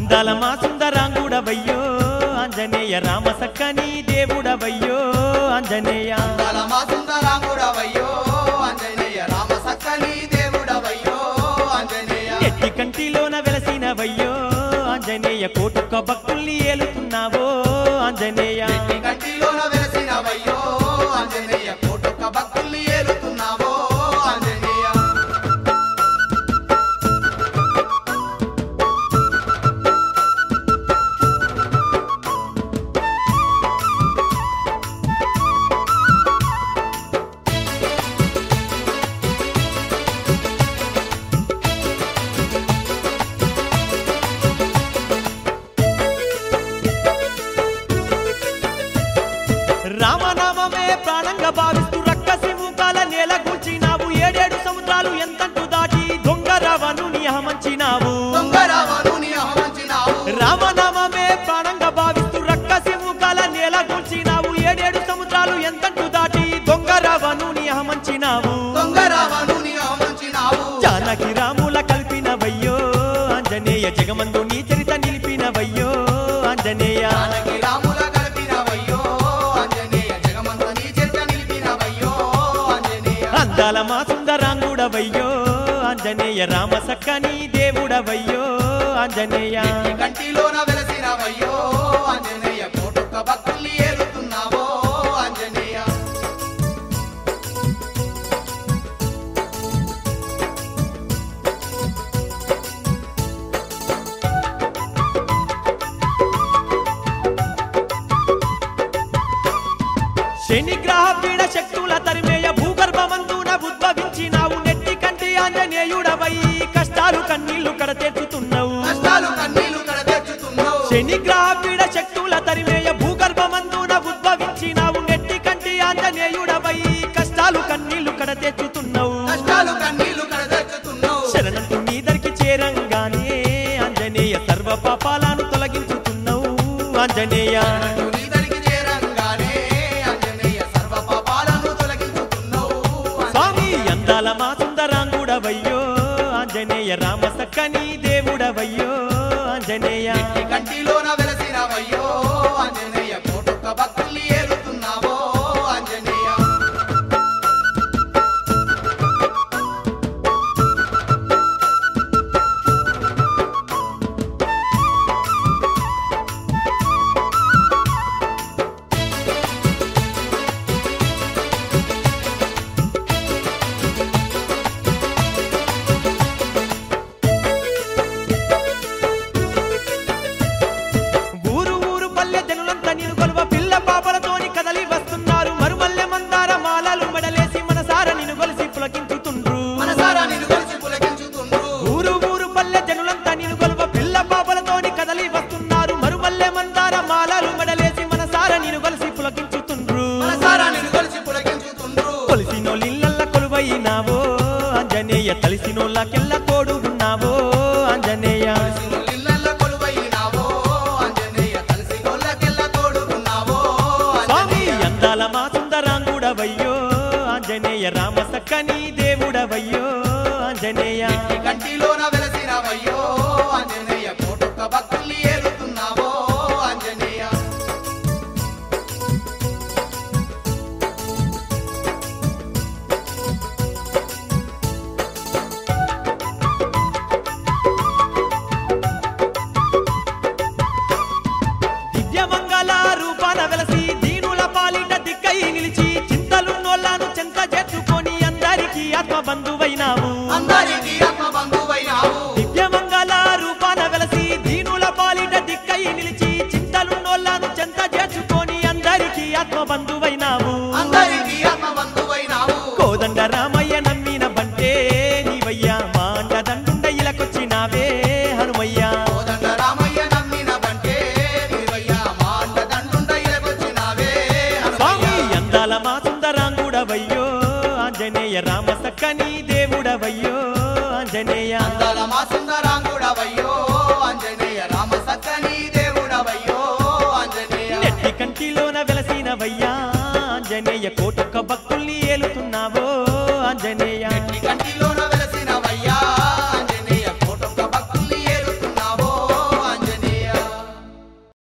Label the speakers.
Speaker 1: అందాల మా సుందరాంగుడవయ్యో ఆంజనేయ రామ సక్కని దేవుడవయ్యో ఆంజనేయ
Speaker 2: మా సుందరాముడవయ్యో ఆంజనేయ రామ సక్కని దేవుడవయ్యో ఆంజనేయ
Speaker 1: ఎట్టి కంటిలోన వెలసినవయ్యో ఆంజనేయ కోటుక భక్తుల్ని ఏలుతున్నావో ఆంజనేయ
Speaker 2: ఈ గట్టిలోన వెలసినవయ్యో ఆంజనేయ కోటొక్క భక్తుల్ని ఏలుతున్నావో ఆంజనేయ
Speaker 1: రామనామమే ప్రాణంగా భావిస్తూ రక్కసి ముఖాల నేల కూల్చినావు ఏడేడు సముద్రాలు ఎంతంటూ దాటి దొంగ రావను నియమంచినావు
Speaker 2: దొంగరావను నీ ఆహ్వానించినావు
Speaker 1: రామనామమే ప్రాణంగా భావిస్తూ రక్కసి ముఖాల నేల కూల్చినావు ఏడేడు సముద్రాలు ఎంతంటూ దాటి దొంగ రావను నియమంచినావు
Speaker 2: దొంగరావను నీ ఆహ్వానించినావు
Speaker 1: జానకి రాముల కల్పినవయ్యో ఆంజనేయ జగమందు నీ చరిత నిలిపినవయ్యో ఆంజనేయ
Speaker 2: జానకి రాముల కలిపినవయ్యో ఆంజనేయ జగమంత నీ చేత నిలిపినవయ్యో ఆంజనేయ
Speaker 1: అందాల మా సుందరాంగుడవయ్యో ఆంజనేయ రామ సక్కని దేవుడవయ్యో ఆంజనేయ
Speaker 2: ఈ కంటిలోన వెలసినవయ్యో ఆంజనేయ కోటొక్క భక్తుల్ని ఏలుతున్నావో ఆంజనేయ
Speaker 1: శనిగ్రహ పీడ శక్తుల తరిమేయ భూగర్భమందున ఉద్భవించినావు నెట్టి కంటి ఆంజనేయుడవై కష్టాలు కన్నీళ్లు కడతెచ్చుతున్నావు
Speaker 2: కష్టాలు కన్నీళ్లు కడ తెచ్చుతున్నావు
Speaker 1: శనిగ్రహ పీడ శక్తుల తరిమేయ భూగర్భమందున ఉద్భవించినావు నెట్టి కంటి ఆంజనేయుడవై కష్టాలు కన్నీళ్లు కడతెచ్చుతున్నావు
Speaker 2: కష్టాలు కన్నీళ్లు కడ తెచ్చుతున్నావు
Speaker 1: శరణంతు నీ దరికి చేరంగానే ఆంజనేయ సర్వ పాపాలను తొలగించుతున్నావు ఆంజనేయ
Speaker 2: నీ దరికి చేరంగానే ఆంజనేయ సర్వ పాపాలను తొలగించుతున్నావు
Speaker 1: స్వామి అందాల మా సుందరాంగుడవయ్యో ఆంజనేయ రామ సక్కని దేవుడవయ్యో ఆంజనేయ
Speaker 2: ఈ కంటిలోన వెలసినవయ్యో ఆంజనేయ కోటొక్క భక్తుల్ని ఏలుతున్నావో ఆంజనేయ
Speaker 1: ఊరు ఊరు పల్లె జనులంతా నేను కొలువ పిల్ల పాపలతోని కదలి వస్తున్నారు మరుమల్లె మందార మాలలు మెడలేసి మనసార నిన్ను కొలిసి పులకించుతుండ్రు
Speaker 2: మనసారా నిన్ను కలిసి పులకించుతుండ్రు
Speaker 1: ఊరు ఊరు పల్లె జనులంతా నేను కొలువ పిల్ల పాపలతోని కదలి వస్తున్నారు మరుమల్లె మందార మాలలు మెడలేసి మనసార నిన్ను కొలిసి పులకించుతుండ్రు
Speaker 2: మనసారా నిన్ను కలిసి పులకించుతుండ్రు
Speaker 1: కొలిసినోళ్ళిళ్ళల్ల కొలువైనావో ఆంజనేయ తలిసినోళ్ళకెల్ల తోడు ఉన్నావో ఆంజనేయ
Speaker 2: ఇళ్ళల్లో కొలువైనావో ఆంజనేయ కలిసి గొల్లకెల్ల తోడుకున్నావో
Speaker 1: స్వామి
Speaker 2: ఆంజనేయ
Speaker 1: అందాల మా సుందరాంగుడవయ్యో ఆంజనేయ రామ సక్కని దేవుడవయ్యో ఆంజనేయ
Speaker 2: ఈ కంటిలోన వెలసినవయ్యో ఆంజనేయ కోటొక్క భక్తుల్ని ఏలుతున్నావో ఆంజనేయ
Speaker 1: దివ్యమంగళ రూపాన వెలసి దీనుల పాలిట దిక్కై నిలిచి చింతలున్నోళ్ళను చెంత చేర్చుకొని అందరికీ ఆత్మ బంధువైనావు
Speaker 2: అందరికీ ఆత్మ బంధువైనావు
Speaker 1: దివ్యమంగళ రూపాన వెలసి దీనుల పాలిట దిక్కై నిలిచి చింతలున్నోళ్ళను చెంత చేర్చుకొని అందరికీ ఆత్మ బంధువైనావు
Speaker 2: అందరికీ ఆత్మ బంధువైనావు
Speaker 1: కోదండ రామయ్య నమ్మిన బంటే నీవయ్యా మా అండ దండుండ ఇలకొచ్చినావే హనుమయ్యా
Speaker 2: కోదండ రామయ్య నమ్మిన బంటే నీవయ్యా మా అండ దండుండ ఇలకొచ్చినావే
Speaker 1: స్వామి
Speaker 2: హనుమయ్య.
Speaker 1: అందాల మా సుందరాంగుడవయ్యో ఆంజనేయ రామ సక్కని దేవుడవయ్యో ఆంజనేయ
Speaker 2: అందాల మా సుందరాంగుడవయ్యో ఆంజనేయ రామ సక్కని దేవుడవయ్యో ఆంజనేయ
Speaker 1: నెట్టి కంటిలోన వెలసినవయ్యా ఆంజనేయ కోటొక్క భక్తుల్ని ఏలుతున్నావో ఆంజనేయ
Speaker 2: ఈ